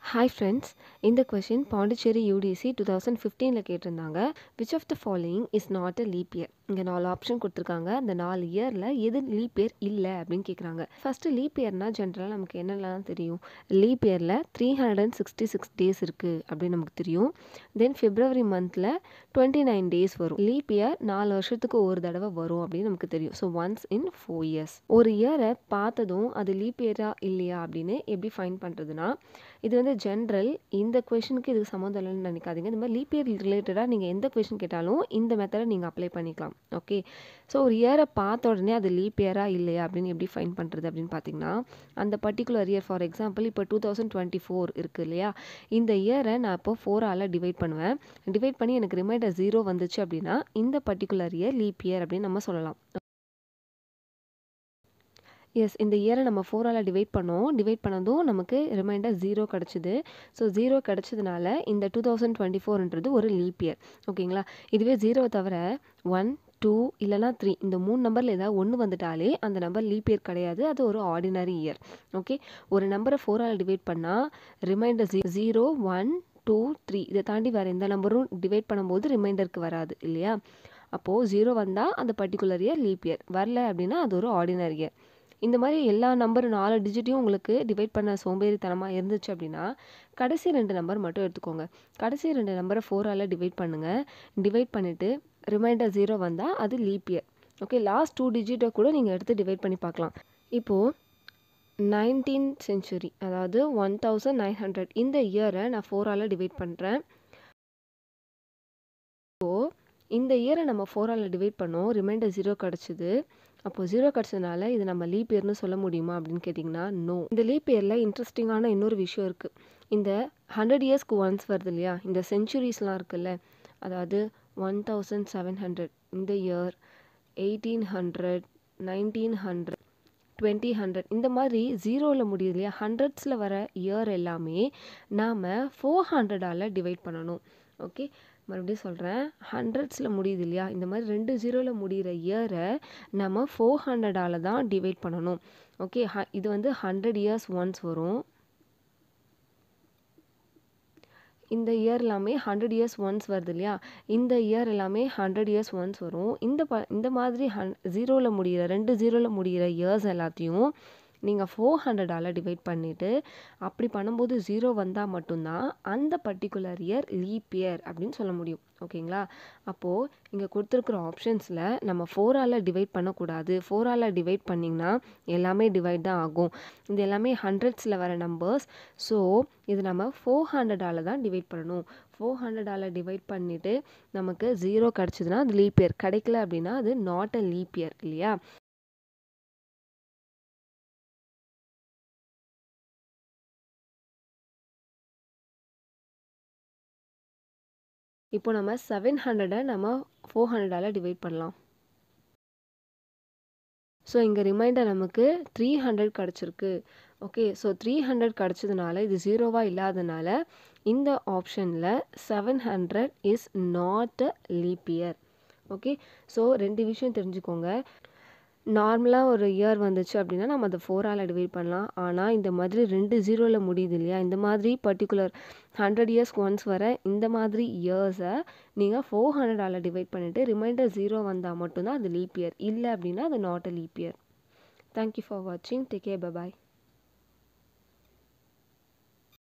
hi friends இந்த question Pondicherry UDC two thousand ஃபிஃப்டீனில் கேட்டிருந்தாங்க which of the following is not a leap year இங்கே நாலு ஆப்ஷன் கொடுத்துருக்காங்க அந்த நாலு இயரில் எது லீப் இயர் இல்லை அப்படின்னு கேட்குறாங்க ஃபஸ்ட்டு லீப் இயர்னால் ஜென்ரலாக நமக்கு என்னெல்லாம் தெரியும் லீப் இயரில் three hundred and sixty six days இருக்குது அப்படின்னு நமக்கு தெரியும் தென் பிப்ரவரி மந்தில் டுவெண்ட்டி நைன் டேஸ் வரும் லீப் இயர் நாலு வருஷத்துக்கு ஒரு தடவை வரும் அப்படின்னு நமக்கு தெரியும் so once in four years ஒரு இயரை பார்த்ததும் அது லீப் இயரா இல்லையா அப்படின்னு எப்படி ஃபைன் பண்ணுறதுனா இது வந்து ஜென்ரல் இந்த கொஷனுக்கு இதுக்கு சம்மந்தம் இல்லைன்னு நினைக்காதீங்க இந்த மாதிரி லீப் இயர் ரிலேட்டடாக நீங்கள் எந்த கொஷின் கேட்டாலும் இந்த மெத்தடை நீங்கள் அப்ளை பண்ணிக்கலாம் ஓகே ஸோ ஒரு இயரை பார்த்த உடனே அது லீப் இயரா இல்லையா அப்படின்னு எப்படி ஃபைன் பண்ணுறது அப்படின்னு பார்த்தீங்கன்னா அந்த பர்டிகுலர் இயர் ஃபார் எக்ஸாம்பிள் இப்போ டூ தௌசண்ட் டுவெண்ட்டி ஃபோர் இருக்குது இல்லையா இந்த இயரை நான் இப்போ ஃபோரால் டிவைட் பண்ணுவேன் டிவைட் பண்ணி எனக்கு ரிமைண்டர் ஜீரோ வந்துச்சு அப்படின்னா இந்த பர்டிகுலர் இயர் லீப் இயர் அப்படின்னு நம்ம சொல்லலாம் எஸ் இந்த இயரை நம்ம ஃபோரால் டிவைட் பண்ணோம் டிவைட் பண்ணதும் நமக்கு ரிமைண்டர் ஜீரோ கிடச்சிது ஸோ ஜீரோ கிடச்சதுனால இந்த டூ தௌசண்ட் டுவெண்ட்டி ஃபோர்ன்றது ஒரு லீப் இயர் ஓகேங்களா இதுவே ஜீரோவை தவிர ஒன் டூ இல்லைனா த்ரீ இந்த மூணு நம்பரில் ஏதாவது ஒன்று வந்துட்டாலே அந்த நம்பர் லீப் இயர் கிடையாது அது ஒரு ஆர்டினரி இயர் ஓகே ஒரு நம்பரை ஃபோரால் டிவைட் பண்ணால் ரிமைண்டர் ஜீ ஜீரோ ஒன் டூ த்ரீ இதை தாண்டி வேறு எந்த நம்பரும் டிவைட் பண்ணும்போது ரிமைண்டருக்கு வராது இல்லையா அப்போது ஜீரோ வந்தால் அந்த பர்டிகுலர் இயர் லீப் இயர் வரல அப்படின்னா அது ஒரு ஆர்டினரி இயர் இந்த மாதிரி எல்லா நம்பர் நாலு டிஜிட்டையும் உங்களுக்கு டிவைட் பண்ண சோம்பேறித்தனமாக இருந்துச்சு அப்படின்னா கடைசி ரெண்டு நம்பர் மட்டும் எடுத்துக்கோங்க கடைசி ரெண்டு நம்பரை ஃபோரால் டிவைட் பண்ணுங்கள் டிவைட் பண்ணிவிட்டு ரிமைண்டர் ஜீரோ வந்தால் அது leap year okay last two டிஜிட்டை கூட நீங்கள் எடுத்து டிவைட் பண்ணி பார்க்கலாம் இப்போது நைன்டீன் செஞ்சுரி அதாவது ஒன் தௌசண்ட் நைன் ஹண்ட்ரட் இந்த இயரை நான் ஃபோரால் டிவைட் பண்ணுறேன் ஸோ இந்த இயரை நம்ம ஃபோரால் டிவைட் பண்ணோம் ரிமைண்டர் ஜீரோ கிடச்சிது அப்போது ஜீரோ கிடச்சதுனால இது நம்ம லீப் இயர்னு சொல்ல முடியுமா அப்படின்னு கேட்டிங்கன்னா நோ இந்த லீப் இயரில் இன்ட்ரெஸ்டிங்கான இன்னொரு விஷயம் இருக்குது இந்த ஹண்ட்ரட் இயர்ஸ்க்கு ஒன்ஸ் வருது இல்லையா இந்த செஞ்சுரிஸ்லாம் இருக்குல்ல அதாவது ஒன் தௌசண்ட் செவன் ஹண்ட்ரட் இந்த year eighteen hundred nineteen hundred twenty hundred இந்த மாதிரி ஜீரோவில் முடியுது இல்லையா ஹண்ட்ரட்ஸில் வர இயர் எல்லாமே நாம் ஃபோர் ஹண்ட்ரடால் டிவைட் பண்ணணும் ஓகே மறுபடியும் சொல்கிறேன் ஹண்ட்ரட்ஸில் முடியுது இல்லையா இந்த மாதிரி ரெண்டு ஜீரோவில் முடிகிற இயரை நம்ம ஃபோர் ஹண்ட்ரடால் தான் டிவைட் பண்ணணும் ஓகே ஹ இது வந்து ஹண்ட்ரட் இயர்ஸ் ஒன்ஸ் வரும் இந்த இயர் எல்லாமே ஹண்ட்ரட் இயர்ஸ் ஒன்ஸ் வருது இல்லையா இந்த இயர் எல்லாமே ஹண்ட்ரட் இயர்ஸ் ஒன்ஸ் வரும் இந்த ப இந்த மாதிரி ஹன் ஜீரோவில் முடிகிற ரெண்டு ஜீரோவில் முடிகிற இயர்ஸ் எல்லாத்தையும் நீங்கள் ஃபோர் ஹண்ட்ரடால் டிவைட் பண்ணிவிட்டு அப்படி பண்ணும்போது ஜீரோ வந்தால் மட்டும்தான் அந்த பர்டிகுலர் இயர் லீப் இயர் அப்படின்னு சொல்ல முடியும் ஓகேங்களா அப்போது இங்கே கொடுத்துருக்குற ஆப்ஷன்ஸில் நம்ம ஃபோரால் டிவைட் பண்ணக்கூடாது ஃபோரால் டிவைட் பண்ணிங்கன்னா எல்லாமே டிவைட் தான் ஆகும் இது எல்லாமே ஹண்ட்ரட்ஸில் வர நம்பர்ஸ் ஸோ இது நம்ம ஃபோர் ஹண்ட்ரடால் தான் டிவைட் பண்ணணும் ஃபோர் ஹண்ட்ரடால் டிவைட் பண்ணிவிட்டு நமக்கு ஜீரோ கிடச்சிதுன்னா அது லீப் இயர் கிடைக்கல அப்படின்னா அது நாட் அ லீப் இயர் இல்லையா இப்போ நம்ம செவன் ஹண்ட்ரடை நம்ம ஃபோர் ஹண்ட்ரடால் டிவைட் பண்ணலாம் ஸோ இங்கே ரிமைண்டர் நமக்கு த்ரீ ஹண்ட்ரட் கிடச்சிருக்கு ஓகே ஸோ த்ரீ ஹண்ட்ரட் கிடச்சதுனால இது ஜீரோவாக இல்லாதனால இந்த ஆப்ஷனில் seven hundred is not a leap year okay so ரெண்டு விஷயம் தெரிஞ்சுக்கோங்க நார்மலாக ஒரு இயர் வந்துச்சு அப்படின்னா நம்ம அதை ஃபோரால் டிவைட் பண்ணலாம் ஆனால் இந்த மாதிரி ரெண்டு ஜீரோவில் முடியுது இல்லையா இந்த மாதிரி பர்டிகுலர் ஹண்ட்ரட் இயர்ஸ்க்கு ஒன்ஸ் வர இந்த மாதிரி இயர்ஸை நீங்கள் ஃபோர் ஹண்ட்ரடால் டிவைட் பண்ணிவிட்டு ரிமைண்டர் ஜீரோ வந்தால் மட்டும்தான் அது லீப் இயர் இல்லை அப்படின்னா அது not a leap year thank you for வாட்சிங் டேக் கேர் பபாய்